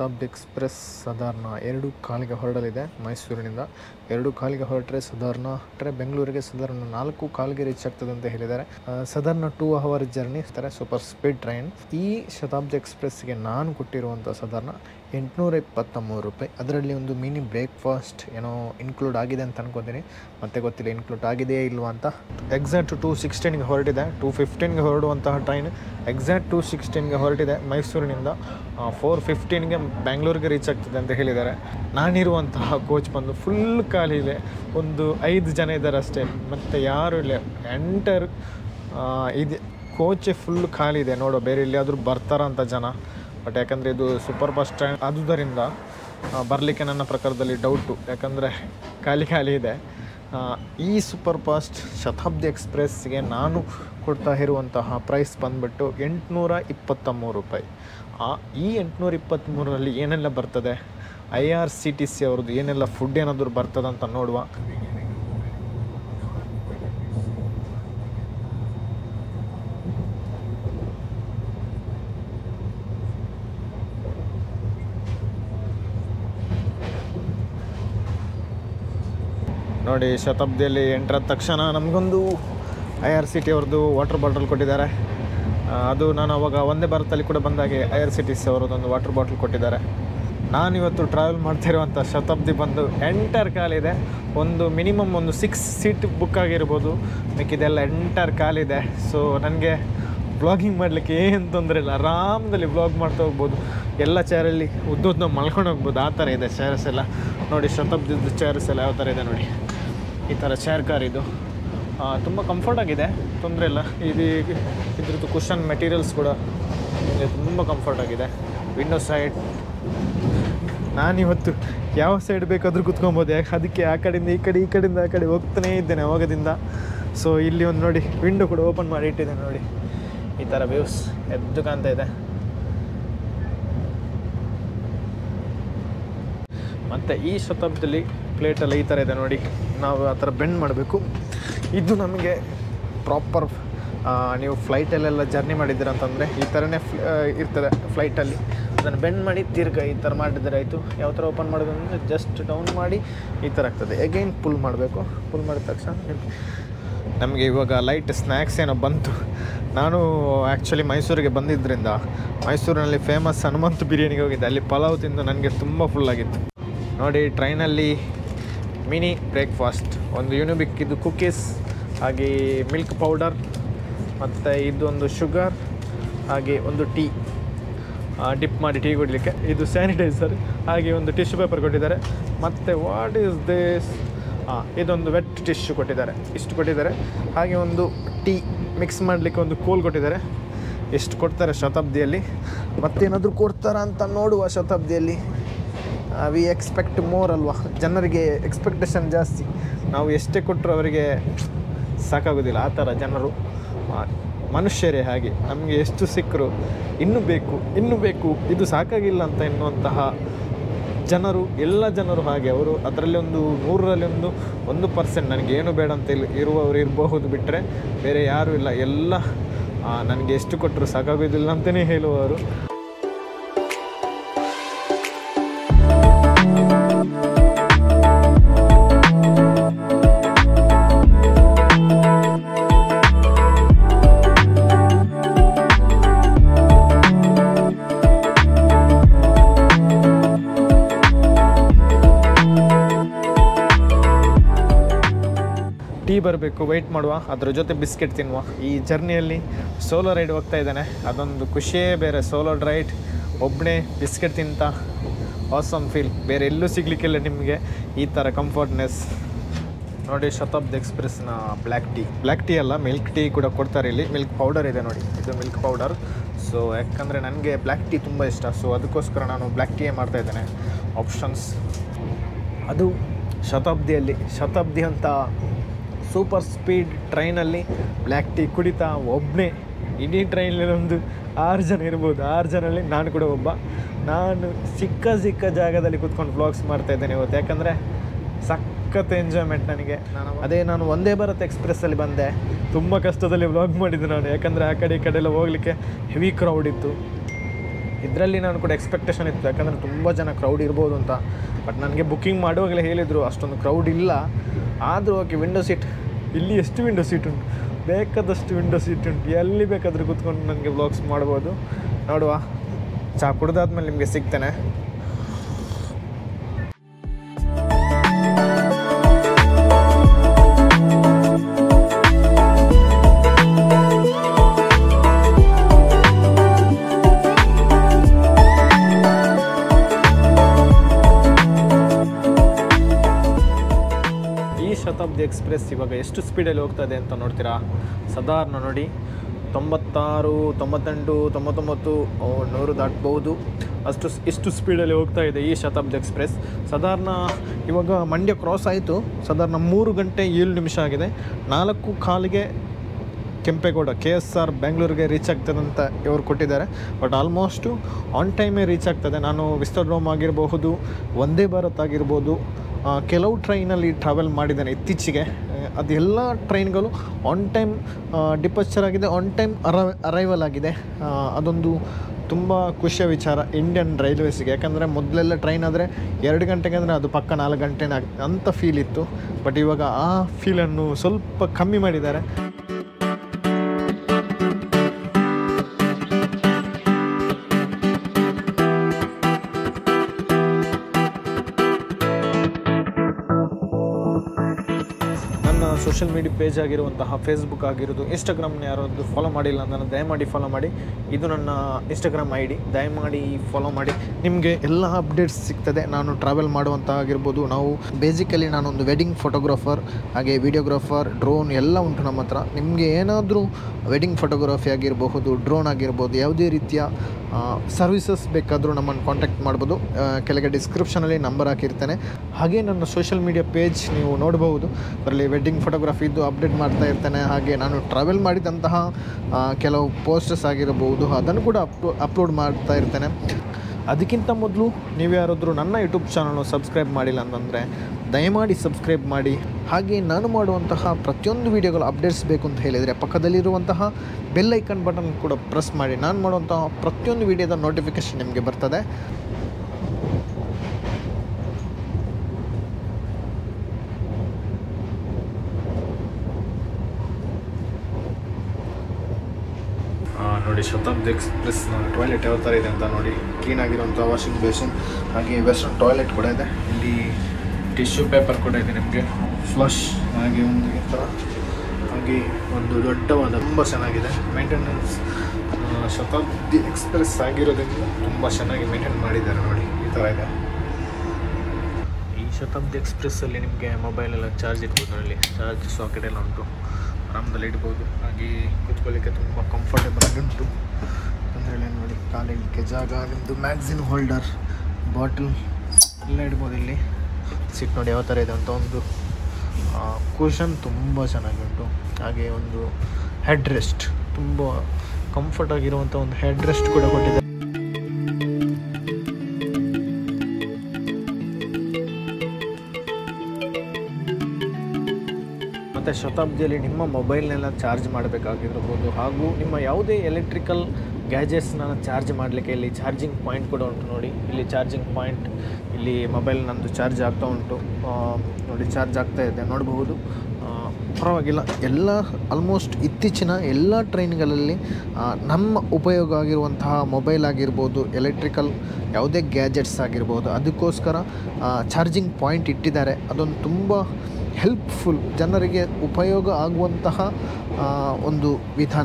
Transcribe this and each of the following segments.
Shatabdi express ಸಾಧಾರಣ ಎರಡು ಕಾಲಿಗೆ ಹೊರಡಲಿದೆ ಮೈಸೂರಿನಿಂದ ಎರಡು ಕಾಲಿಗೆ ಹೊರಟ್ರೆ ಸಾಧಾರಣ ಹೊರಟ್ರೆ ಬೆಂಗಳೂರಿಗೆ ಸಾಧಾರಣ ನಾಲ್ಕು ಕಾಲಿಗೆ ರೀಚ್ ಆಗ್ತದೆ ಅಂತ ಹೇಳಿದ್ದಾರೆ ಆ, ಸಾಧಾರಣ ಟೂ ಅವರ್ ಜರ್ನಿ ಇರ್ತಾರೆ ಸೂಪರ್ ಸ್ಪೀಡ್ ಟ್ರೈನ್ ಈ ಶತಾಬ್ದಿ ಎಕ್ಸ್ಪ್ರೆಸ್ಗೆ ನಾನು ಕೊಟ್ಟಿರುವಂಥ ಸಾಧಾರಣ ಎಂಟುನೂರ ಇಪ್ಪತ್ತ ಮೂರು ರೂಪಾಯಿ ಅದರಲ್ಲಿ ಒಂದು ಮಿನಿ ಬ್ರೇಕ್ಫಾಸ್ಟ್ ಏನೋ ಇನ್ಕ್ಲೂಡ್ ಆಗಿದೆ ಅಂತ ಅನ್ಕೋತೀನಿ ಮತ್ತೆ ಗೊತ್ತಿಲ್ಲ ಇನ್ಕ್ಲೂಡ್ ಆಗಿದೆಯೇ ಇಲ್ವಾ ಅಂತ ಎಕ್ಸಾಕ್ಟ್ ಟೂ ಸಿಕ್ಸ್ಟೀನ್ಗೆ ಹೊರಟಿದೆ ಟೂ ಫಿಫ್ಟೀನ್ಗೆ ಹೊರಡುವಂತಹ ಟ್ರೈನ್ ಎಕ್ಸಾಕ್ಟ್ ಟೂ ಸಿಕ್ಸ್ಟೀನ್ಗೆ ಹೊರಟಿದೆ ಮೈಸೂರಿನಿಂದ ಫೋರ್ ಫಿಫ್ಟೀನ್ಗೆ ಬ್ಯಾಂಗ್ಳೂರಿಗೆ ರೀಚ್ ಆಗ್ತದೆ ಅಂತ ಹೇಳಿದ್ದಾರೆ ನಾನಿರುವಂತಹ ಕೋಚ್ ಬಂದು ಫುಲ್ ಖಾಲಿ ಇದೆ ಒಂದು ಐದು ಜನ ಇದ್ದಾರೆ ಅಷ್ಟೇ ಮತ್ತು ಯಾರು ಇಲ್ಲ ಎಂಟರ್ ಇದು ಕೋಚೆ ಫುಲ್ ಖಾಲಿ ಇದೆ ನೋಡೋ ಬೇರೆ ಎಲ್ಲಿಯಾದರೂ ಬರ್ತಾರಂತ ಜನ ಬಟ್ ಯಾಕಂದರೆ ಇದು ಸೂಪರ್ ಬಸ್ ಸ್ಟ್ಯಾಂಡ್ ಆದುದರಿಂದ ಬರಲಿಕ್ಕೆ ನನ್ನ ಪ್ರಕಾರದಲ್ಲಿ ಡೌಟು ಯಾಕಂದರೆ ಖಾಲಿ ಖಾಲಿ ಇದೆ ಆ, ಈ ಸೂಪರ್ ಫಾಸ್ಟ್ ಶತಾಬ್ದಿ ಎಕ್ಸ್ಪ್ರೆಸ್ಗೆ ನಾನು ಕೊಡ್ತಾ ಇರುವಂತಹ ಪ್ರೈಸ್ ಬಂದುಬಿಟ್ಟು ಎಂಟುನೂರ ಇಪ್ಪತ್ತ ಮೂರು ರೂಪಾಯಿ ಆ ಈ ಎಂಟುನೂರ ಇಪ್ಪತ್ತ್ಮೂರರಲ್ಲಿ ಏನೆಲ್ಲ ಬರ್ತದೆ I R C T C ಅವ್ರದ್ದು ಏನೆಲ್ಲ ಫುಡ್ ಏನಾದರೂ ಬರ್ತದೆ ಅಂತ ನೋಡುವ ನೋಡಿ ಶತಾಬ್ದಿಯಲ್ಲಿ ಎಂಟರಾದ ತಕ್ಷಣ ನಮಗೊಂದು ಐ ಆರ್ ಸಿ ಟಿ ಅವ್ರದ್ದು ವಾಟರ್ ಬಾಟಲ್ ಕೊಟ್ಟಿದ್ದಾರೆ ಆ, ಅದು ನಾನು ಅವಾಗ ಒಂದೇ ಭಾರತದಲ್ಲಿ ಕೂಡ ಬಂದಾಗೆ I R C T C ಅವರದೊಂದು ವಾಟರ್ ಬಾಟಲ್ ಕೊಟ್ಟಿದ್ದಾರೆ ನಾನಿವತ್ತು ಟ್ರಾವೆಲ್ ಮಾಡ್ತಾ ಇರುವಂಥ ಶತಾಬ್ದಿ ಬಂದು ಎಂಟರ್ ಕಾಲಿದೆ ಒಂದು ಮಿನಿಮಮ್ ಒಂದು ಸಿಕ್ಸ್ ಸೀಟ್ ಬುಕ್ ಆಗಿರ್ಬೋದು ಮಿಕ್ಕಿದೆಲ್ಲ ಎಂಟರ್ ಕಾಲಿದೆ ಸೊ ನನಗೆ ಬ್ಲಾಗಿಂಗ್ ಮಾಡಲಿಕ್ಕೆ ಏನು ತೊಂದರೆ ಇಲ್ಲ ಆರಾಮದಲ್ಲಿ ಬ್ಲಾಗ್ ಮಾಡ್ತಾ ಹೋಗ್ಬೋದು ಎಲ್ಲ ಚೇರಲ್ಲಿ ಉದ್ದುದ್ದ ಮಲ್ಕೊಂಡು ಹೋಗ್ಬೋದು ಆ ಥರ ಇದೆ ಚೇರ್ಸ್ ಎಲ್ಲ ನೋಡಿ ಶತಾಬ್ದಿದ್ದು ಚೇರ್ಸ್ ಎಲ್ಲ ಯಾವ ಥರ ಇದೆ ನೋಡಿ ಈ ಥರ ಚೇರ್ ಕಾರ್ ಇದು ತುಂಬ ಕಂಫರ್ಟ್ ಆಗಿದೆ ತೊಂದರೆ ಇಲ್ಲ ಇದು ಇದ್ರದ್ದು ಕುಷನ್ ಮೆಟೀರಿಯಲ್ಸ್ ಕೂಡ ನಿಮಗೆ ತುಂಬ ಕಂಫರ್ಟ್ ಆಗಿದೆ ವಿಂಡೋ ಸೈಡ್ ನಾನಿವತ್ತು ಯಾವ ಸೈಡ್ ಬೇಕಾದರೂ ಕುತ್ಕೊಬೋದು ಯಾಕೆ ಅದಕ್ಕೆ ಆ ಕಡೆಯಿಂದ ಈ ಕಡೆ ಈ ಕಡೆಯಿಂದ ಆ ಕಡೆ ಹೋಗ್ತಾನೇ ಇದ್ದೇನೆ ಅವಾಗದಿಂದ ಸೊ ಇಲ್ಲಿ ಒಂದು ನೋಡಿ ವಿಂಡೋ ಕೂಡ ಓಪನ್ ಮಾಡಿ ಇಟ್ಟಿದ್ದೇನೆ ನೋಡಿ ಈ ಥರ ವ್ಯೂಸ್ ಎದ್ದು ಕಾಣ್ತಾ ಇದೆ ಮತ್ತು ಈ ಶತಾಬ್ದಲ್ಲಿ ಪ್ಲೇಟೆಲ್ಲ ಈ ಥರ ಇದೆ ನೋಡಿ ನಾವು ಆ ಥರ ಬೆಂಡ್ ಮಾಡಬೇಕು ಇದು ನಮಗೆ ಪ್ರಾಪರ್ ನೀವು ಫ್ಲೈಟಲ್ಲೆಲ್ಲ ಜರ್ನಿ ಮಾಡಿದ್ದೀರ ಅಂತಂದರೆ ಈ ಥರನೇ ಫ್ಲ- ಆ, ಇರ್ತದೆ ಫ್ಲೈಟಲ್ಲಿ ಅದನ್ನು ಬೆಂಡ್ ಮಾಡಿ ತಿರ್ಗ ಈ ಥರ ಮಾಡಿದರೆ ಆಯಿತು ಯಾವ ಥರ ಓಪನ್ ಮಾಡೋದು ಅಂದರೆ ಜಸ್ಟ್ ಡೌನ್ ಮಾಡಿ ಈ ಥರ ಆಗ್ತದೆ ಅಗೈನ್ ಪುಲ್ ಮಾಡಬೇಕು ಪುಲ್ ಮಾಡಿದ ತಕ್ಷಣ ನಮಗೆ ಇವಾಗ ಲೈಟ್ ಸ್ನ್ಯಾಕ್ಸ್ ಏನೋ ಬಂತು ನಾನು ಆ್ಯಕ್ಚುಲಿ ಮೈಸೂರಿಗೆ ಬಂದಿದ್ದರಿಂದ ಮೈಸೂರಿನಲ್ಲಿ ಫೇಮಸ್ ಹನುಮಂತ ಬಿರಿಯಾನಿಗೆ ಹೋಗಿದ್ದೆ ಅಲ್ಲಿ ಪಲಾವ್ ತಿಂದು ನನಗೆ ತುಂಬ ಫುಲ್ಲಾಗಿತ್ತು ನೋಡಿ ಟ್ರೈನಲ್ಲಿ ಮಿನಿ ಬ್ರೇಕ್ಫಾಸ್ಟ್ ಒಂದು ಯೂನಿಬಿಕ್ ಇದು ಕುಕೀಸ್ ಹಾಗೆ ಮಿಲ್ಕ್ ಪೌಡರ್ ಮತ್ತು ಇದೊಂದು ಶುಗರ್ ಹಾಗೆ ಒಂದು ಟೀ ಡಿಪ್ ಮಾಡಿ ಟೀ ಕುಡಲಿಕ್ಕೆ ಇದು ಸ್ಯಾನಿಟೈಸರ್ ಹಾಗೆ ಒಂದು ಟಿಶ್ಯೂ ಪೇಪರ್ ಕೊಟ್ಟಿದ್ದಾರೆ ಮತ್ತು ವಾಟ್ ಈಸ್ ದಿಸ್ ಹಾಂ ಇದೊಂದು ವೆಟ್ ಟಿಶ್ಯೂ ಕೊಟ್ಟಿದ್ದಾರೆ ಇಷ್ಟು ಕೊಟ್ಟಿದ್ದಾರೆ ಹಾಗೆ ಒಂದು ಟೀ ಮಿಕ್ಸ್ ಮಾಡಲಿಕ್ಕೆ ಒಂದು ಕೋಲ್ ಕೊಟ್ಟಿದ್ದಾರೆ ಎಷ್ಟು ಕೊಡ್ತಾರೆ ಶತಾಬ್ದಿಯಲ್ಲಿ ಮತ್ತೇನಾದರೂ ಕೊಡ್ತಾರಾ ಅಂತ ನೋಡುವ ಶತಾಬ್ದಿಯಲ್ಲಿ ವಿ ಎಕ್ಸ್ಪೆಕ್ಟ್ ಮೋರ್ ಅಲ್ವಾ ಜನರಿಗೆ ಎಕ್ಸ್ಪೆಕ್ಟೇಷನ್ ಜಾಸ್ತಿ ನಾವು ಎಷ್ಟೇ ಕೊಟ್ಟರು ಅವರಿಗೆ ಸಾಕಾಗೋದಿಲ್ಲ ಆ ಥರ ಜನರು ಆ, ಮನುಷ್ಯರೇ ಹಾಗೆ ನಮಗೆ ಎಷ್ಟು ಸಿಕ್ಕರು ಇನ್ನೂ ಬೇಕು ಇನ್ನೂ ಬೇಕು ಇದು ಸಾಕಾಗಿಲ್ಲ ಅಂತ ಎನ್ನುವಂತಹ ಜನರು ಎಲ್ಲ ಜನರು ಹಾಗೆ ಅವರು ಅದರಲ್ಲಿ ಒಂದು ನೂರರಲ್ಲಿ ಒಂದು ಒಂದು ಪರ್ಸೆಂಟ್ ನನಗೆ ಏನು ಬೇಡ ಅಂತ ಇಲ್ಲಿ ಇರುವವರು ಇರಬಹುದು ಬಿಟ್ಟರೆ ಬೇರೆ ಯಾರೂ ಇಲ್ಲ ಎಲ್ಲ ಆ, ನನಗೆ ಎಷ್ಟು ಕೊಟ್ಟರು ಸಾಕಾಗೋದಿಲ್ಲ ಅಂತಲೇ ಹೇಳುವವರು ಟೀ ಬರಬೇಕು ವೆಯ್ಟ್ ಮಾಡುವ ಅದ್ರ ಜೊತೆ ಬಿಸ್ಕೆಟ್ ತಿನ್ನುವ ಈ ಜರ್ನಿಯಲ್ಲಿ ಸೋಲೋ ರೈಡ್ ಹೋಗ್ತಾ ಇದ್ದಾನೆ ಅದೊಂದು ಖುಷಿಯೇ ಬೇರೆ ಸೋಲೋ ರೈಡ್ ಒಬ್ಬನೇ ಬಿಸ್ಕೆಟ್ ತಿಂತ ಆಸಮ್ ಫೀಲ್ ಬೇರೆ ಎಲ್ಲೂ ಸಿಗಲಿಕ್ಕಿಲ್ಲ ನಿಮಗೆ ಈ ಥರ ಕಂಫರ್ಟ್ನೆಸ್ ನೋಡಿ ಶತಾಬ್ದಿ ಎಕ್ಸ್ಪ್ರೆಸ್ನ ಬ್ಲ್ಯಾಕ್ ಟೀ ಬ್ಲ್ಯಾಕ್ ಟೀ ಅಲ್ಲ ಮಿಲ್ಕ್ ಟೀ ಕೂಡ ಕೊಡ್ತಾರೆ ಇಲ್ಲಿ ಮಿಲ್ಕ್ ಪೌಡರ್ ಇದೆ ನೋಡಿ ಇದು ಮಿಲ್ಕ್ ಪೌಡರ್ ಸೊ ಯಾಕಂದರೆ ನನಗೆ ಬ್ಲ್ಯಾಕ್ ಟೀ ತುಂಬ ಇಷ್ಟ ಸೊ ಅದಕ್ಕೋಸ್ಕರ ನಾನು ಬ್ಲ್ಯಾಕ್ ಟೀಯೇ ಮಾಡ್ತಾ ಇದ್ದೇನೆ ಆಪ್ಷನ್ಸ್ ಅದು ಶತಾಬ್ದಿಯಲ್ಲಿ ಶತಾಬ್ದಿ ಅಂತ ಸೂಪರ್ ಸ್ಪೀಡ್ ಟ್ರೈನಲ್ಲಿ ಬ್ಲ್ಯಾಕ್ ಟೀ ಕುಡಿತಾ ಒಬ್ಬನೇ ಇಡೀ ಟ್ರೈನಲ್ಲಿ ಒಂದು ಆರು ಜನ ಇರ್ಬೋದು ಆರು ಜನಲ್ಲಿ ನಾನು ಕೂಡ ಒಬ್ಬ ನಾನು ಸಿಕ್ಕ ಸಿಕ್ಕ ಜಾಗದಲ್ಲಿ ಕೂತ್ಕೊಂಡು ವ್ಲಾಗ್ಸ್ ಮಾಡ್ತಾ ಇದ್ದೇನೆ ಇವತ್ತು ಯಾಕಂದರೆ ಸಖತ್ ಎಂಜಾಯ್ಮೆಂಟ್ ನನಗೆ ನಾನು ಅದೇ ನಾನು ಒಂದೇ ಭಾರತ್ ಎಕ್ಸ್ಪ್ರೆಸ್ಸಲ್ಲಿ ಬಂದೆ ತುಂಬ ಕಷ್ಟದಲ್ಲಿ ವ್ಲಾಗ್ ಮಾಡಿದ್ದು ನಾನು ಯಾಕಂದರೆ ಆ ಕಡೆ ಈ ಕಡೆ ಎಲ್ಲ ಹೋಗಲಿಕ್ಕೆ ಹೆವಿ ಕ್ರೌಡ್ ಇತ್ತು ಇದರಲ್ಲಿ ನಾನು ಕೂಡ ಎಕ್ಸ್ಪೆಕ್ಟೇಷನ್ ಇತ್ತು ಯಾಕಂದರೆ ತುಂಬ ಜನ ಕ್ರೌಡ್ ಇರ್ಬೋದು ಅಂತ ಬಟ್ ನನಗೆ ಬುಕ್ಕಿಂಗ್ ಮಾಡುವಾಗಲೇ ಹೇಳಿದರು ಅಷ್ಟೊಂದು ಕ್ರೌಡ್ ಇಲ್ಲ ಆದರೂ ಓಕೆ ವಿಂಡೋ ಸೀಟ್ ಇಲ್ಲಿ ಎಷ್ಟು ವಿಂಡೋ ಸೀಟ್ ಉಂಟು ಬೇಕಾದಷ್ಟು ವಿಂಡೋ ಸೀಟ್ ಉಂಟು ಎಲ್ಲಿ ಬೇಕಾದರೂ ಕೂತ್ಕೊಂಡು ನನಗೆ ಬ್ಲಾಗ್ಸ್ ಮಾಡ್ಬೋದು ನೋಡುವ ಚಹಾ ಕುಡ್ದಾದ್ಮೇಲೆ ನಿಮಗೆ ಸಿಗ್ತೇನೆ ಈ ಶತಾಬ್ದಿ ಎಕ್ಸ್ಪ್ರೆಸ್ ಇವಾಗ ಎಷ್ಟು ಸ್ಪೀಡಲ್ಲಿ ಹೋಗ್ತದೆ ಅಂತ ನೋಡ್ತೀರಾ ಸಾಧಾರಣ ನೋಡಿ ತೊಂಬತ್ತಾರು ತೊಂಬತ್ತೆಂಟು ತೊಂಬತ್ತೊಂಬತ್ತು ಓ, ನೂರು ದಾಟ್ಬೋದು ಅಷ್ಟು ಸ್- ಇಷ್ಟು ಸ್ಪೀಡಲ್ಲಿ ಹೋಗ್ತಾ ಇದೆ ಈ ಶತಾಬ್ದಿ ಎಕ್ಸ್ಪ್ರೆಸ್ ಸಾಧಾರಣ ಇವಾಗ ಮಂಡ್ಯ ಕ್ರಾಸ್ ಆಯಿತು ಸಾಧಾರಣ ಮೂರು ಗಂಟೆ ಏಳು ನಿಮಿಷ ಆಗಿದೆ ನಾಲ್ಕು ಕಾಲಿಗೆ ಕೆಂಪೇಗೌಡ ಕೆ ಎಸ್ ಆರ್ ಬೆಂಗಳೂರಿಗೆ ರೀಚ್ ಆಗ್ತದೆ ಅಂತ ಇವರು ಕೊಟ್ಟಿದ್ದಾರೆ ಬಟ್ ಆಲ್ಮೋಸ್ಟು ಆನ್ ಟೈಮೇ ರೀಚ್ ಆಗ್ತದೆ ನಾನು ವಿಸ್ತರ್ಡೋಮ್ ಆಗಿರಬಹುದು ಒಂದೇ ಭಾರತ್ ಆಗಿರ್ಬೋದು ಆ, ಕೆಲವು ಟ್ರೈನಲ್ಲಿ ಟ್ರಾವೆಲ್ ಮಾಡಿದ್ದೇನೆ ಇತ್ತೀಚೆಗೆ ಆ, ಅದೆಲ್ಲ ಟ್ರೈನ್ಗಳು ಆನ್ ಟೈಮ್ ಡಿಪರ್ಚರ್ ಆಗಿದೆ ಆನ್ ಟೈಮ್ ಅರ ಅರೈವಲ್ ಆಗಿದೆ ಆ, ಅದೊಂದು ತುಂಬ ಖುಷಿಯ ವಿಚಾರ ಇಂಡಿಯನ್ ರೈಲ್ವೇಸಿಗೆ ಯಾಕಂದರೆ ಮೊದಲೆಲ್ಲ ಟ್ರೈನ್ ಆದರೆ ಎರಡು ಗಂಟೆಗೆ ಅಂದರೆ ಅದು ಪಕ್ಕ ನಾಲ್ಕು ಗಂಟೆನ ಅಂತ ಫೀಲ್ ಇತ್ತು ಬಟ್ ಇವಾಗ ಆ ಫೀಲನ್ನು ಸ್ವಲ್ಪ ಕಮ್ಮಿ ಮಾಡಿದ್ದಾರೆ ನನ್ನ ಸೋಷಿಯಲ್ ಮೀಡಿಯಾ ಪೇಜ್ ಆಗಿರುವಂತಹ ಫೇಸ್ಬುಕ್ ಆಗಿರೋದು ಇನ್ಸ್ಟಾಗ್ರಾಮ್ನ ಯಾರಾದರೂ ಫಾಲೋ ಮಾಡಿಲ್ಲ ಅಂದರೆ ದಯಮಾಡಿ ಫಾಲೋ ಮಾಡಿ ಇದು ನನ್ನ ಇನ್ಸ್ಟಾಗ್ರಾಮ್ ಐ ಡಿ ದಯಮಾಡಿ ಫಾಲೋ ಮಾಡಿ ನಿಮಗೆ ಎಲ್ಲ ಅಪ್ಡೇಟ್ಸ್ ಸಿಗ್ತದೆ ನಾನು ಟ್ರಾವೆಲ್ ಮಾಡುವಂಥ ಆಗಿರ್ಬೋದು ನಾವು ಬೇಸಿಕಲಿ ನಾನೊಂದು ವೆಡ್ಡಿಂಗ್ ಫೋಟೋಗ್ರಾಫರ್ ಹಾಗೆ ವಿಡಿಯೋಗ್ರಾಫರ್ ಡ್ರೋನ್ ಎಲ್ಲ ಉಂಟು ನಮ್ಮ ಹತ್ರ ನಿಮಗೆ ಏನಾದರೂ ವೆಡ್ಡಿಂಗ್ ಫೋಟೋಗ್ರಫಿ ಆಗಿರಬಹುದು ಡ್ರೋನ್ ಆಗಿರ್ಬೋದು ಯಾವುದೇ ರೀತಿಯ ಸರ್ವಿಸಸ್ ಬೇಕಾದರೂ ನಮ್ಮನ್ನು ಕಾಂಟ್ಯಾಕ್ಟ್ ಮಾಡ್ಬೋದು ಆ, ಕೆಳಗೆ ಡಿಸ್ಕ್ರಿಪ್ಷನಲ್ಲಿ ನಂಬರ್ ಹಾಕಿರ್ತೇನೆ ಹಾಗೆ ನನ್ನ ಸೋಷಿಯಲ್ ಮೀಡಿಯಾ ಪೇಜ್ ನೀವು ನೋಡಬಹುದು ಅದರಲ್ಲಿ ವೆಡ್ಡಿಂಗ್ ಫೋಟೋಗ್ರಫಿದ್ದು ಅಪ್ಡೇಟ್ ಮಾಡ್ತಾ ಇರ್ತೇನೆ ಹಾಗೆ ನಾನು ಟ್ರಾವೆಲ್ ಮಾಡಿದಂತಹ ಆ, ಕೆಲವು ಪೋಸ್ಟರ್ಸ್ ಆಗಿರಬಹುದು ಅದನ್ನು ಕೂಡ ಅಪ್ಲೋ ಅಪ್ಲೋಡ್ ಮಾಡ್ತಾ ಇರ್ತೇನೆ ಅದಕ್ಕಿಂತ ಮೊದಲು ನೀವು ಯಾರಾದರೂ ನನ್ನ ಯೂಟ್ಯೂಬ್ ಚಾನಲ್ನ ಸಬ್ಸ್ಕ್ರೈಬ್ ಮಾಡಿಲ್ಲ ಅಂತಂದರೆ ದಯಮಾಡಿ ಸಬ್ಸ್ಕ್ರೈಬ್ ಮಾಡಿ ಹಾಗೆ ನಾನು ಮಾಡುವಂತಹ ಪ್ರತಿಯೊಂದು ವೀಡಿಯೋಗಳ ಅಪ್ಡೇಟ್ಸ್ ಬೇಕು ಅಂತ ಹೇಳಿದರೆ ಪಕ್ಕದಲ್ಲಿರುವಂತಹ ಬೆಲ್ ಐಕನ್ ಬಟನ್ ಕೂಡ ಪ್ರೆಸ್ ಮಾಡಿ ನಾನು ಮಾಡುವಂತಹ ಪ್ರತಿಯೊಂದು ವೀಡಿಯೋದ ನೋಟಿಫಿಕೇಷನ್ ನಿಮಗೆ ಬರ್ತದೆ ನೋಡಿ ಶತಾಬ್ದಿ ಎಕ್ಸ್ಪ್ರೆಸ್ನ ಟಾಯ್ಲೆಟ್ ಯಾವ ಥರ ಇದೆ ಅಂತ ನೋಡಿ ಕ್ಲೀನ್ ಆಗಿರುವಂಥ ವಾಷಿಂಗ್ ಬೇಸಿನ್ ಹಾಗೆ ವೆಸ್ಟರ್ನ್ ಟಾಯ್ಲೆಟ್ ಕೂಡ ಇದೆ ಇಲ್ಲಿ ಟಿಶ್ಯೂ ಪೇಪರ್ ಕೂಡ ಇದೆ ನಿಮಗೆ ಫ್ಲಶ್ ಹಾಗೆ ಒಂದು ಈ ಥರ ಹಾಗೆ ಒಂದು ದೊಡ್ಡವಾದ ತುಂಬ ಚೆನ್ನಾಗಿದೆ ಮೇಂಟೆನೆನ್ಸ್ ಶತಾಬ್ದಿ ಎಕ್ಸ್ಪ್ರೆಸ್ ಆಗಿರೋದ್ರಿಂದ ತುಂಬ ಚೆನ್ನಾಗಿ ಮೇಂಟೈನ್ ಮಾಡಿದ್ದಾರೆ ನೋಡಿ ಈ ಥರ ಇದೆ ಈ ಶತಾಬ್ದಿ ಎಕ್ಸ್ಪ್ರೆಸ್ಸಲ್ಲಿ ನಿಮಗೆ ಮೊಬೈಲ್ ಎಲ್ಲ ಚಾರ್ಜ್ ಇಡ್ಬೋದು ಅಲ್ಲಿ ಚಾರ್ಜ್ ಸಾಕೆಟ್ ಎಲ್ಲ ಉಂಟು ಆರಾಮದಲ್ಲಿ ಇಡ್ಬೋದು ಹಾಗೆ ಕೂತ್ಕೊಳ್ಳಿಕ್ಕೆ ತುಂಬ ಕಂಫರ್ಟೇಬಲ್ ಆಗಿ ಉಂಟು ತೊಂದರೆ ಇಲ್ಲ ನೋಡಿ ಕಾಲಿಡಲಿಕ್ಕೆ ಜಾಗ ನಿಮ್ಮದು ಮ್ಯಾಗ್ಝಿನ್ ಹೋಲ್ಡರ್ ಬಾಟಲ್ ಎಲ್ಲ ಇಡ್ಬೋದು ಇಲ್ಲಿ ಸೀಟ್ ನೋಡಿ ಯಾವ ಥರ ಇದೆ ಅಂತ ಒಂದು ಕುಷನ್ ತುಂಬ ಚೆನ್ನಾಗಿ ಉಂಟು ಹಾಗೆ ಒಂದು ಹೆಡ್ ರೆಸ್ಟ್ ತುಂಬ ಕಂಫರ್ಟ್ ಆಗಿರುವಂಥ ಒಂದು ಹೆಡ್ ರೆಸ್ಟ್ ಕೂಡ ಕೊಟ್ಟಿದೆ ಮತ್ತು ಶತಾಬ್ದಿಯಲ್ಲಿ ನಿಮ್ಮ ಮೊಬೈಲ್ನೆಲ್ಲ ಚಾರ್ಜ್ ಮಾಡಬೇಕಾಗಿರ್ಬೋದು ಹಾಗೂ ನಿಮ್ಮ ಯಾವುದೇ ಎಲೆಕ್ಟ್ರಿಕಲ್ ಗ್ಯಾಜೆಟ್ಸ್ನ ಚಾರ್ಜ್ ಮಾಡಲಿಕ್ಕೆ ಇಲ್ಲಿ ಚಾರ್ಜಿಂಗ್ ಪಾಯಿಂಟ್ ಕೂಡ ಉಂಟು ನೋಡಿ ಇಲ್ಲಿ ಚಾರ್ಜಿಂಗ್ ಪಾಯಿಂಟ್ ಇಲ್ಲಿ ಮೊಬೈಲ್ ನಂದು ಚಾರ್ಜ್ ಆಗ್ತಾ ಉಂಟು ಆ, ನೋಡಿ ಚಾರ್ಜ್ ಆಗ್ತಾ ಇದೆ ನೋಡಬಹುದು ಆ, ಪರವಾಗಿಲ್ಲ ಎಲ್ಲ ಆಲ್ಮೋಸ್ಟ್ ಇತ್ತೀಚಿನ ಎಲ್ಲ ಟ್ರೈನ್ಗಳಲ್ಲಿ ಆ, ನಮ್ಮ ಉಪಯೋಗ ಆಗಿರುವಂತಹ ಮೊಬೈಲ್ ಆಗಿರ್ಬೋದು ಎಲೆಕ್ಟ್ರಿಕಲ್ ಯಾವುದೇ ಗ್ಯಾಜೆಟ್ಸ್ ಆಗಿರ್ಬೋದು ಅದಕ್ಕೋಸ್ಕರ ಚಾರ್ಜಿಂಗ್ ಪಾಯಿಂಟ್ ಇಟ್ಟಿದ್ದಾರೆ ಅದೊಂದು ತುಂಬ ಹೆಲ್ಪ್ಫುಲ್ ಜನರಿಗೆ ಉಪಯೋಗ ಆಗುವಂತಹ ಆ, ಒಂದು ವಿಧಾನ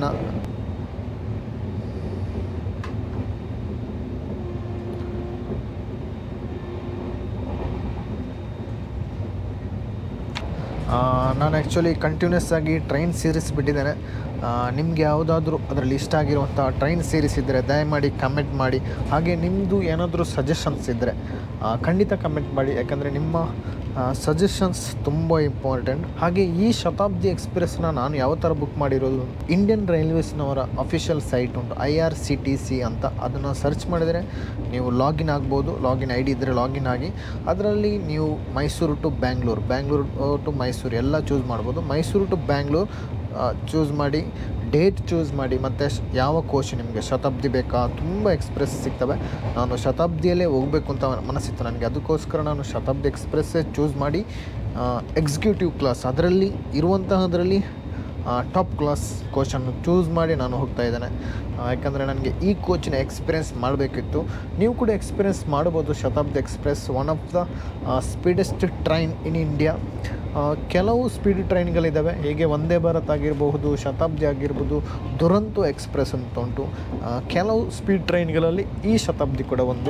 ಆ, ನಾನು ಆ್ಯಕ್ಚುಲಿ ಕಂಟಿನ್ಯೂಸ್ ಆಗಿ ಟ್ರೈನ್ ಸೀರೀಸ್ ಬಿಟ್ಟಿದ್ದೇನೆ ನಿಮಗೆ ಯಾವುದಾದ್ರೂ ಅದರಲ್ಲಿ ಇಷ್ಟ ಆಗಿರುವಂಥ ಟ್ರೈನ್ ಸೀರೀಸ್ ಇದ್ದರೆ ದಯಮಾಡಿ ಕಮೆಂಟ್ ಮಾಡಿ ಹಾಗೆ ನಿಮ್ಮದು ಏನಾದರೂ ಸಜೆಷನ್ಸ್ ಇದ್ದರೆ ಆ, ಖಂಡಿತ ಕಮೆಂಟ್ ಮಾಡಿ ಯಾಕಂದರೆ ನಿಮ್ಮ ಸಜೆಷನ್ಸ್ ತುಂಬ ಇಂಪಾರ್ಟೆಂಟ್ ಹಾಗೆ ಈ ಶತಾಬ್ದಿ ಎಕ್ಸ್ಪ್ರೆಸ್ನ ನಾನು ಯಾವ ಥರ ಬುಕ್ ಮಾಡಿರೋದು ಇಂಡಿಯನ್ ರೈಲ್ವೇಸ್ನವರ ಅಫಿಷಿಯಲ್ ಸೈಟ್ ಉಂಟು I R C T C ಅಂತ ಅದನ್ನು ಸರ್ಚ್ ಮಾಡಿದರೆ ನೀವು ಲಾಗಿನ್ ಆಗ್ಬೋದು ಲಾಗಿನ್ ಐ ಡಿ ಇದ್ದರೆ ಲಾಗಿನ್ ಆಗಿ ಅದರಲ್ಲಿ ನೀವು ಮೈಸೂರು ಟು ಬ್ಯಾಂಗ್ಳೂರು ಬ್ಯಾಂಗ್ಳೂರು ಟು ಮೈಸೂರು ಎಲ್ಲ ಚೂಸ್ ಮಾಡ್ಬೋದು ಮೈಸೂರು ಟು ಬ್ಯಾಂಗ್ಳೂರು ಚೂಸ್ ಮಾಡಿ ಡೇಟ್ ಚೂಸ್ ಮಾಡಿ ಮತ್ತು ಯಾವ ಕೋಚ್ ನಿಮಗೆ ಶತಾಬ್ದಿ ಬೇಕಾ ತುಂಬ ಎಕ್ಸ್ಪ್ರೆಸ್ ಸಿಗ್ತವೆ ನಾನು ಶತಾಬ್ದಿಯಲ್ಲೇ ಹೋಗಬೇಕು ಅಂತ ಮನಸ್ಸಿತ್ತು ನನಗೆ ಅದಕ್ಕೋಸ್ಕರ ನಾನು ಶತಾಬ್ದಿ ಎಕ್ಸ್ಪ್ರೆಸ್ಸೇ ಚೂಸ್ ಮಾಡಿ ಎಕ್ಸಿಕ್ಯೂಟಿವ್ ಕ್ಲಾಸ್ ಅದರಲ್ಲಿ ಇರುವಂತಹದ್ರಲ್ಲಿ ಟಾಪ್ ಕ್ಲಾಸ್ ಕೋಚನ್ನು ಚೂಸ್ ಮಾಡಿ ನಾನು ಹೋಗ್ತಾ ಇದ್ದೇನೆ ಯಾಕಂದರೆ ನನಗೆ ಈ ಕೋಚಿನ ಎಕ್ಸ್ಪೀರಿಯೆನ್ಸ್ ಮಾಡಬೇಕಿತ್ತು ನೀವು ಕೂಡ ಎಕ್ಸ್ಪೀರಿಯೆನ್ಸ್ ಮಾಡ್ಬೋದು Shatabdi express one of the speedest train in India ಕೆಲವು ಸ್ಪೀಡ್ ಟ್ರೈನ್ಗಳಿದ್ದಾವೆ ಹೇಗೆ ವಂದೇ ಭಾರತ್ ಆಗಿರಬಹುದು ಶತಾಬ್ದಿ ಆಗಿರ್ಬೋದು ದುರಂತೋ ಎಕ್ಸ್ಪ್ರೆಸ್ ಅಂತ ಉಂಟು ಆ, ಕೆಲವು ಸ್ಪೀಡ್ ಟ್ರೈನ್ಗಳಲ್ಲಿ ಈ ಶತಾಬ್ದಿ ಕೂಡ ಒಂದು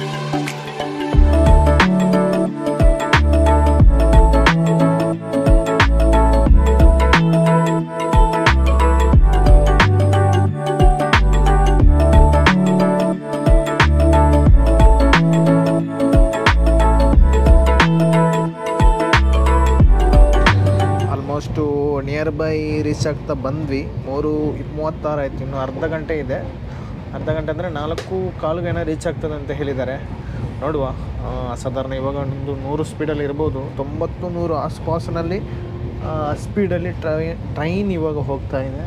ಆಲ್ಮೋಸ್ಟು ನಿಯರ್ ಬೈ ರೀಚ್ ಆಗ್ತಾ ಬಂದ್ವಿ ಮೂರು ಮೂವತ್ತಾರು ಆಯಿತು ಇನ್ನು ಅರ್ಧ ಗಂಟೆ ಇದೆ ಅರ್ಧ ಗಂಟೆ ಅಂದರೆ ನಾಲ್ಕು ಕಾಲುಗೇನೋ ರೀಚ್ ಆಗ್ತದೆ ಅಂತ ಹೇಳಿದ್ದಾರೆ ನೋಡುವ ಆ, ಸಾಧಾರಣ ಇವಾಗ ಒಂದು ನೂರು ಸ್ಪೀಡಲ್ಲಿ ಇರ್ಬೋದು ತೊಂಬತ್ತು ನೂರು ಆಸ್ಪಾಸಿನಲ್ಲಿ ಸ್ಪೀಡಲ್ಲಿ ಟ್ರೈ ಟ್ರೈನ್ ಇವಾಗ ಹೋಗ್ತಾ ಇದೆ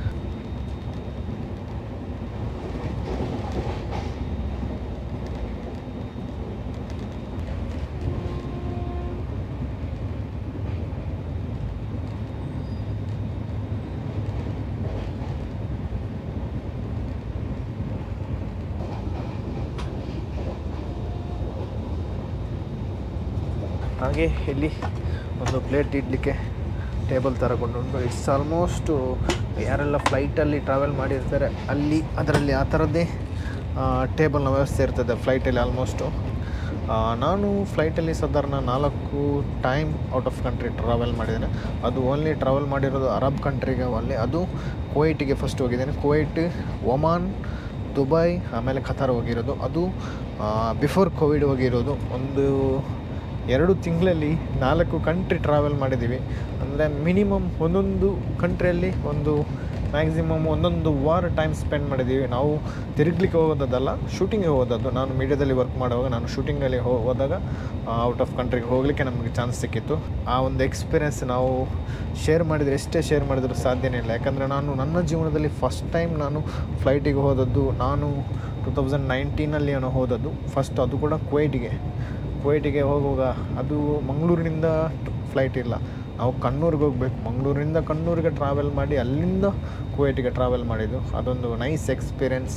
ಹಾಗೆ ಇಲ್ಲಿ ಒಂದು ಪ್ಲೇಟ್ ಇಡಲಿಕ್ಕೆ ಟೇಬಲ್ ತರಕೊಂಡು ಇಟ್ಸ್ ಆಲ್ಮೋಸ್ಟು ಯಾರೆಲ್ಲ ಫ್ಲೈಟಲ್ಲಿ ಟ್ರಾವೆಲ್ ಮಾಡಿರ್ತಾರೆ ಅಲ್ಲಿ ಅದರಲ್ಲಿ ಆ ಥರದ್ದೇ ಟೇಬಲ್ನ ವ್ಯವಸ್ಥೆ ಇರ್ತದೆ ಫ್ಲೈಟಲ್ಲಿ ಆಲ್ಮೋಸ್ಟು ನಾನು ಫ್ಲೈಟಲ್ಲಿ ಸಾಧಾರಣ ನಾಲ್ಕು time out of country travel ಮಾಡಿದ್ದೇನೆ ಅದು ಓನ್ಲಿ ಟ್ರಾವೆಲ್ ಮಾಡಿರೋದು ಅರಬ್ ಕಂಟ್ರಿಗೆ ಅಲ್ಲಿ ಅದು ಕುವೈಟಿಗೆ ಫಸ್ಟ್ ಹೋಗಿದ್ದೇನೆ ಕುವೈಟ್ ಒಮಾನ್ ದುಬೈ ಆಮೇಲೆ ಖತಾರ್ ಹೋಗಿರೋದು ಅದು ಬಿಫೋರ್ ಕೋವಿಡ್ ಹೋಗಿರೋದು ಒಂದು ಎರಡು ತಿಂಗಳಲ್ಲಿ ನಾಲ್ಕು ಕಂಟ್ರಿ ಟ್ರಾವೆಲ್ ಮಾಡಿದ್ದೀವಿ ಅಂದರೆ ಮಿನಿಮಮ್ ಒಂದೊಂದು ಕಂಟ್ರಿಯಲ್ಲಿ ಒಂದು ಮ್ಯಾಕ್ಸಿಮಮ್ ಒಂದೊಂದು ವಾರ ಟೈಮ್ ಸ್ಪೆಂಡ್ ಮಾಡಿದ್ದೀವಿ ನಾವು ತಿರುಗ್ಲಿಕ್ಕೆ ಹೋಗೋದಲ್ಲ ಶೂಟಿಂಗಿಗೆ ಹೋಗೋದದ್ದು ನಾನು ಮೀಡಿಯಾದಲ್ಲಿ ವರ್ಕ್ ಮಾಡುವಾಗ ನಾನು ಶೂಟಿಂಗಲ್ಲಿ ಹೋ ಹೋದಾಗ ಔಟ್ ಆಫ್ ಕಂಟ್ರಿಗೆ ಹೋಗಲಿಕ್ಕೆ ನಮಗೆ ಚಾನ್ಸ್ ಸಿಕ್ಕಿತ್ತು ಆ ಒಂದು ಎಕ್ಸ್ಪೀರಿಯೆನ್ಸ್ ನಾವು ಶೇರ್ ಮಾಡಿದರೆ ಎಷ್ಟೇ ಶೇರ್ ಮಾಡಿದರೂ ಸಾಧ್ಯನೇ ಇಲ್ಲ ಯಾಕಂದರೆ ನಾನು ನನ್ನ ಜೀವನದಲ್ಲಿ ಫಸ್ಟ್ ಟೈಮ್ ನಾನು ಫ್ಲೈಟಿಗೆ ಹೋದದ್ದು ನಾನು ಟು ತೌಸಂಡ್ ನೈನ್ಟೀನಲ್ಲಿ ಏನೋ ಹೋದದ್ದು ಫಸ್ಟ್ ಅದು ಕೂಡ ಕುವೈಟಿಗೆ ಕುವೈಟಿಗೆ ಹೋಗುವಾಗ ಅದು ಮಂಗಳೂರಿನಿಂದ ಫ್ಲೈಟ್ ಇಲ್ಲ ನಾವು ಕಣ್ಣೂರಿಗೆ ಹೋಗಬೇಕು ಮಂಗಳೂರಿನಿಂದ ಕಣ್ಣೂರಿಗೆ ಟ್ರಾವೆಲ್ ಮಾಡಿ ಅಲ್ಲಿಂದ ಕುವೈಟಿಗೆ ಟ್ರಾವೆಲ್ ಮಾಡಿದ್ದು ಅದೊಂದು ನೈಸ್ ಎಕ್ಸ್ಪೀರಿಯೆನ್ಸ್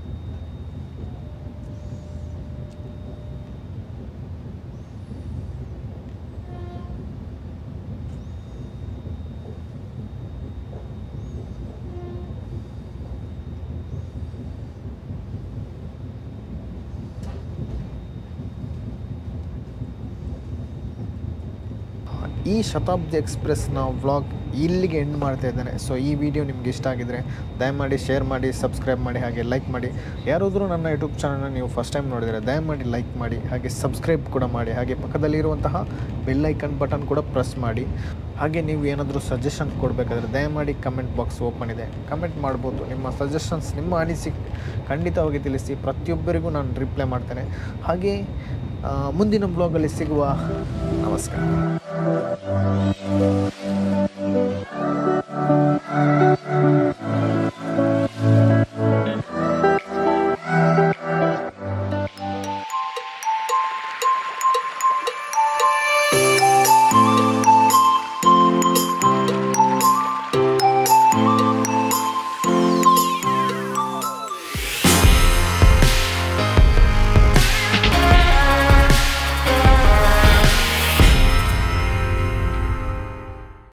ಈ ಶತಾಬ್ದಿ ಎಕ್ಸ್ಪ್ರೆಸ್ನ ವ್ಲಾಗ್ ಇಲ್ಲಿಗೆ ಎಂಡ್ ಮಾಡ್ತಾ ಇದ್ದೇನೆ ಸೊ ಈ ವಿಡಿಯೋ ನಿಮ್ಗೆ ಇಷ್ಟ ಆಗಿದ್ರೆ ದಯಮಾಡಿ ಶೇರ್ ಮಾಡಿ ಸಬ್ಸ್ಕ್ರೈಬ್ ಮಾಡಿ ಹಾಗೆ ಲೈಕ್ ಮಾಡಿ ಯಾರಾದರೂ ನನ್ನ ಯೂಟ್ಯೂಬ್ ಚಾನಲ್ನ ನೀವು ಫಸ್ಟ್ ಟೈಮ್ ನೋಡಿದರೆ ದಯಮಾಡಿ ಲೈಕ್ ಮಾಡಿ ಹಾಗೆ ಸಬ್ಸ್ಕ್ರೈಬ್ ಕೂಡ ಮಾಡಿ ಹಾಗೆ ಪಕ್ಕದಲ್ಲಿರುವಂತಹ ಬೆಲ್ ಐಕನ್ ಬಟನ್ ಕೂಡ ಪ್ರೆಸ್ ಮಾಡಿ ಹಾಗೆ ನೀವು ಏನಾದರೂ ಸಜೆಷನ್ ಕೊಡಬೇಕಾದ್ರೆ ದಯಮಾಡಿ ಕಮೆಂಟ್ ಬಾಕ್ಸ್ ಓಪನ್ ಇದೆ ಕಮೆಂಟ್ ಮಾಡ್ಬೋದು ನಿಮ್ಮ ಸಜೆಷನ್ಸ್ ನಿಮ್ಮ ಅನಿಸಿಕೆ ಖಂಡಿತವಾಗಿ ತಿಳಿಸಿ ಪ್ರತಿಯೊಬ್ಬರಿಗೂ ನಾನು ರಿಪ್ಲೈ ಮಾಡ್ತೇನೆ ಹಾಗೆ ಆ, ಮುಂದಿನ ಬ್ಲಾಗಲ್ಲಿ ಸಿಗುವ ನಮಸ್ಕಾರ